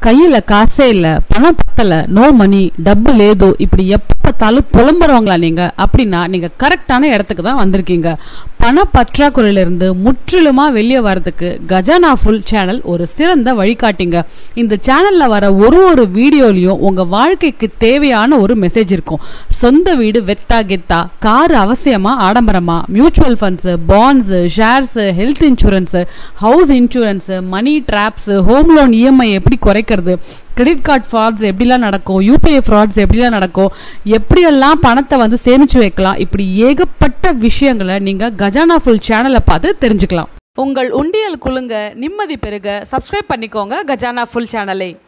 கையில காசே இல்ல பணம் பத்தல நோ மணி டబ్బு லேது இப்படி எப்ப பார்த்தாலும் புலம்புறவங்களா நீங்க அப்படின்னா நீங்க கரெக்டான இடத்துக்கு தான் வந்திருக்கீங்க பண பற்றாக்குறையில இருந்து முற்றிலுமா வெளியே வரதுக்கு கஜானா ஃபுல் சேனல் ஒரு சிறந்த வழிகாட்டிங்க இந்த சேனல்ல வர ஒரு ஒரு வீடியோலயும் உங்க வாழ்க்கைக்கு தேவையான ஒரு மெசேஜ் இருக்கும் சொந்த வீடு வெத்தா கெத்தா கார் அவசியமா ஆடம்பரமா mutual funds bonds shares health insurance house insurance money traps home loan EMI எப்படி குறைக்கிறது கிரெடிட் கார்டு ஃப்ராட்ஸ் எப்படிலாம் நடக்கும் யூபிஐ ஃப்ராட்ஸ் எப்படிலாம் நடக்கும் எப்படியெல்லாம் பணத்தை வந்து சேமிச்சு வைக்கலாம் இப்படி ஏகப்பட்ட விஷயங்களை நீங்க கஜானா ஃபுல் சேனலை பார்த்து தெரிஞ்சுக்கலாம் உங்கள் உண்டியல் குலுங்க நிம்மதி பெருக சப்ஸ்கிரைப் பண்ணிக்கோங்க கஜானா ஃபுல் சேனலை